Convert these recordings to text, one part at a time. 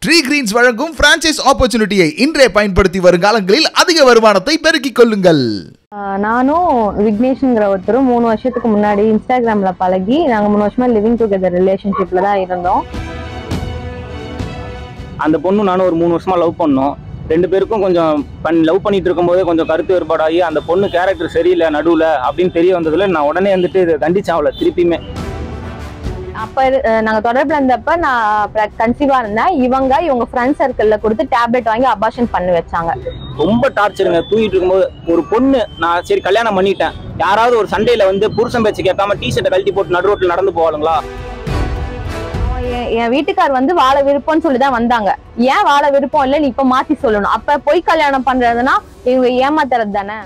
tree Green's வழங்கும் franchise ஆப்பர்ச்சுனிட்டியை இன்றே பயன்படுத்தி வருங்காலங்களில் அதிக வருமானத்தை பெருக்கிக் கொள்ளுங்கள் ஆஹ் நானும் விக்னேஷ்ங்கிற ஒருத்தரும் மூணு வருஷத்துக்கு முன்னாடி இன்ஸ்டாகிராம்ல பழகி நாங்க மூணு வருஷமா லிவிங் டுகெதர் ரிலேஷன்ஷிப்ல தான் இருந்தோம் அந்த பொண்ணு நானும் ஒரு மூணு வருஷமா லவ் பண்ணோம் ரெண்டு பேருக்கும் கொஞ்சம் பண் லவ் பண்ணிட்டு இருக்கும்போதே கொஞ்சம் கருத்து வேறுபாடாகி அந்த பொண்ணு கேரக்டர் சரியில்லை நடுவில் அப்படின்னு தெரிய வந்ததுல நான் உடனே வந்துட்டு இதை கண்டிச்சேன் அவளை திருப்பியுமே அப்ப இரு- ஆஹ் நாங்க தொடர்புல இருந்தப்ப நான் கன்சீவா இருந்தேன் இவங்க இவங்க ஃப்ரெண்ட் சர்க்கிள்ல கொடுத்து டேப்லெட் வாங்கி அபார்ஷன் பண்ணி வச்சாங்க ரொம்ப டார்ச்சருங்க தூங்கிட்டு இருக்கும்போது ஒரு பொண்ணு நான் சரி கல்யாணம் பண்ணிட்டேன் யாராவது ஒரு சண்டையில வந்து புருஷன் பேச்சு கேட்காம டி ஷர்ட்டை கழட்டி போட்டு நடு ரோட்டில் நடந்து போவாளுங்களா அவன் என்- என் வீட்டுக்கார் வந்து வாழ விருப்பம்னு சொல்லி தான் வந்தாங்க ஏன் வாழ விருப்பம் இல்லை நீ இப்ப மாத்தி சொல்லணும் அப்ப பொய் கல்யாணம் பண்றதுன்னா இவங்க ஏமாத்துறது தானே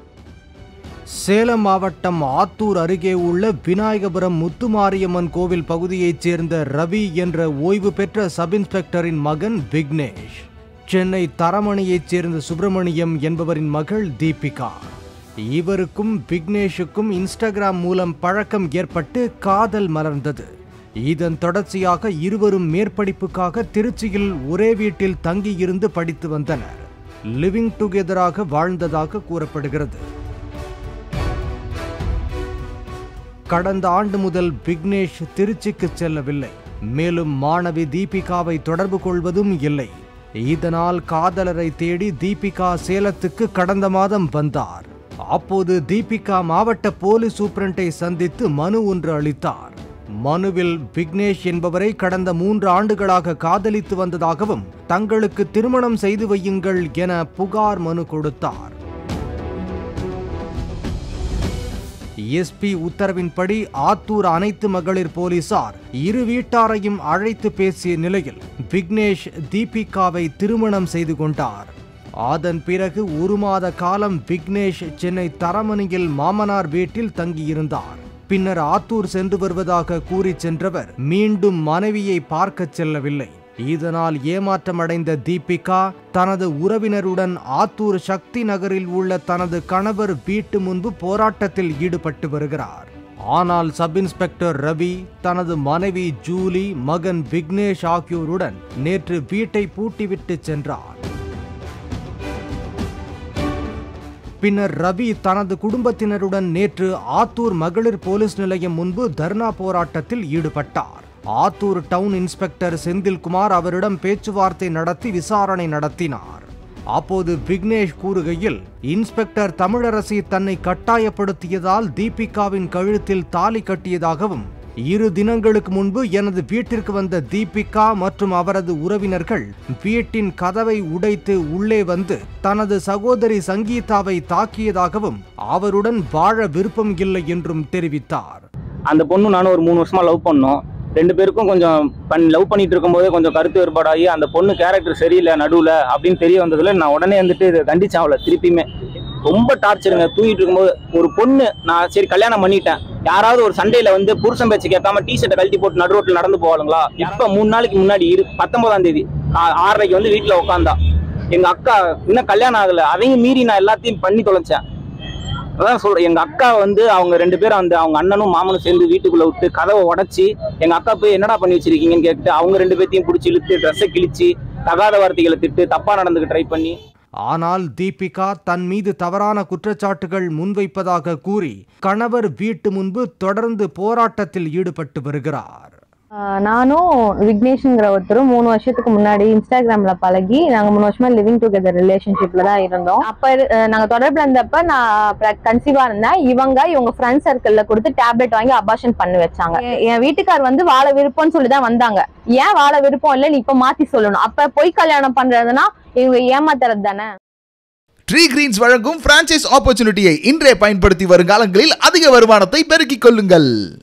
சேலம் மாவட்டம் ஆத்தூர் அருகே உள்ள விநாயகபுரம் முத்துமாரியம்மன் கோவில் பகுதியைச் சேர்ந்த ரவி என்ற ஓய்வு பெற்ற சப் இன்ஸ்பெக்டரின் மகன் விக்னேஷ் சென்னை தரமணியைச் சேர்ந்த சுப்பிரமணியம் என்பவரின் மகள் தீபிகா இவருக்கும் விக்னேஷுக்கும் இன்ஸ்டாகிராம் மூலம் பழக்கம் ஏற்பட்டு காதல் மலர்ந்தது இதன் தொடர்ச்சியாக இருவரும் மேற்படிப்புக்காக திருச்சியில் ஒரே வீட்டில் தங்கியிருந்து படித்து வந்தனர் லிவிங் டுகெதராக வாழ்ந்ததாக கூறப்படுகிறது கடந்த ஆண்டு முதல் விக்னேஷ் திருச்சிக்கு செல்லவில்லை மேலும் மாணவி தீபிகாவை தொடர்பு கொள்வதும் இல்லை இதனால் காதலரை தேடி தீபிகா சேலத்துக்கு கடந்த மாதம் வந்தார் அப்போது தீபிகா மாவட்ட போலீஸ் சூப்பரண்டை சந்தித்து மனு ஒன்று அளித்தார் மனுவில் விக்னேஷ் என்பவரை கடந்த மூன்று ஆண்டுகளாக காதலித்து வந்ததாகவும் தங்களுக்கு திருமணம் செய்து வையுங்கள் என புகார் மனு கொடுத்தார் எஸ்பி உத்தரவின்படி ஆத்தூர் அனைத்து மகளிர் போலீசார் இரு வீட்டாரையும் அழைத்து பேசிய நிலையில் விக்னேஷ் தீபிகாவை திருமணம் செய்து கொண்டார் அதன் பிறகு ஒரு மாத காலம் விக்னேஷ் சென்னை தரமணியில் மாமனார் வீட்டில் தங்கியிருந்தார் பின்னர் ஆத்தூர் சென்று வருவதாக கூறி சென்றவர் மீண்டும் மனைவியை பார்க்கச் செல்லவில்லை இதனால் ஏமாற்றமடைந்த தீபிகா தனது உறவினருடன் ஆத்தூர் சக்தி நகரில் உள்ள தனது கணவர் வீட்டு முன்பு போராட்டத்தில் ஈடுபட்டு வருகிறார் ஆனால் சப் இன்ஸ்பெக்டர் ரவி தனது மனைவி ஜூலி மகன் விக்னேஷ் ஆகியோருடன் நேற்று வீட்டை பூட்டிவிட்டு சென்றார் பின்னர் ரவி தனது குடும்பத்தினருடன் நேற்று ஆத்தூர் மகளிர் போலீஸ் நிலையம் முன்பு தர்ணா போராட்டத்தில் ஈடுபட்டார் ஆத்தூர் டவுன் இன்ஸ்பெக்டர் செந்தில்குமார் அவரிடம் பேச்சுவார்த்தை நடத்தி விசாரணை நடத்தினார் அப்போது விக்னேஷ் கூறுகையில் இன்ஸ்பெக்டர் தமிழரசி தன்னை கட்டாயப்படுத்தியதால் தீபிகாவின் கழுத்தில் தாலி கட்டியதாகவும் இரு தினங்களுக்கு முன்பு எனது வீட்டிற்கு வந்த தீபிகா மற்றும் அவரது உறவினர்கள் வீட்டின் கதவை உடைத்து உள்ளே வந்து தனது சகோதரி சங்கீதாவை தாக்கியதாகவும் அவருடன் வாழ விருப்பம் இல்லை என்றும் தெரிவித்தார் அந்த பொண்ணு நானும் ஒரு மூணு வருஷமா லவ் பண்ணோம் ரெண்டு பேருக்கும் கொஞ்சம் பண் லவ் பண்ணிட்டு இருக்கும்போதே கொஞ்சம் கருத்து வேறுபாடாகி அந்த பொண்ணு கேரக்டர் சரியில்லை நடுவில் அப்படின்னு தெரிய வந்ததுல நான் உடனே வந்துட்டு இதை கண்டிச்சேன் அவளை திருப்பியுமே ரொம்ப டார்ச்சருங்க தூங்கிட்டு இருக்கும்போது ஒரு பொண்ணு நான் சரி கல்யாணம் பண்ணிட்டேன் யாராவது ஒரு சண்டையில வந்து புருஷன் பேச்சு கேட்காம டி ஷர்ட்டை கழட்டி போட்டு நடு ரோட்டில் நடந்து போவாளுங்களா இப்ப மூணு நாளைக்கு முன்னாடி இரு பத்தொன்பதாம் தேதி ஆ- ஆறரைக்கு வந்து வீட்டில் உட்காந்தா எங்க அக்கா இன்னும் கல்யாணம் ஆகல அதையும் மீறி நான் எல்லாத்தையும் பண்ணி தொலைச்சேன் அதான் சொல்றேன் எங்க அக்கா வந்து அவங்க ரெண்டு பேரும் அந்த அவங்க அண்ணனும் மாமனும் சேர்ந்து வீட்டுக்குள்ள விட்டு கதவை உடைச்சி எங்க அக்கா போய் என்னடா பண்ணி வச்சிருக்கீங்கன்னு கேட்டு அவங்க ரெண்டு பேர்த்தையும் பிடிச்சி இழுத்து ட்ரெஸ்ஸை கிழிச்சு தகாத வார்த்தைகளை திட்டு தப்பா நடந்துக்க ட்ரை பண்ணி ஆனால் தீபிகா தன் மீது தவறான குற்றச்சாட்டுகள் முன்வைப்பதாக கூறி கணவர் வீட்டு முன்பு தொடர்ந்து போராட்டத்தில் ஈடுபட்டு வருகிறார் ஆஹ் நானும் விக்னேஷ்ங்கிற ஒருத்தரும் மூணு வருஷத்துக்கு முன்னாடி இன்ஸ்டாகிராம்ல பழகி நாங்க மூணு வருஷமா லிவிங் டுகெதர் ரிலேஷன்ஷிப்ல தான் இருந்தோம் அப்ப இரு- ஆஹ் நாங்க தொடர்புல இருந்தப்ப நான் கன்சீவா இருந்தேன் இவங்க இவங்க ஃப்ரெண்ட் சர்க்கிள்ல கொடுத்து டேப்லெட் வாங்கி அபார்ஷன் பண்ணி வச்சாங்க என்- என் வீட்டுக்கார் வந்து வாழ விருப்பம்னு சொல்லி தான் வந்தாங்க ஏன் வாழ விருப்பம் இல்லை நீ இப்ப மாத்தி சொல்லணும் அப்ப பொய் கல்யாணம் பண்றதுன்னா இவங்க ஏமாத்துறது தானே ட்ரீ கிரீன்ஸ் வழங்கும் பிரான்ச்சைஸ் ஆப்பர்ச்சுனிட்டியை இன்றே பயன்படுத்தி வருங்காலங்களில் அதிக வருமானத்தை பெருக்கிக் கொள்ளுங்கள்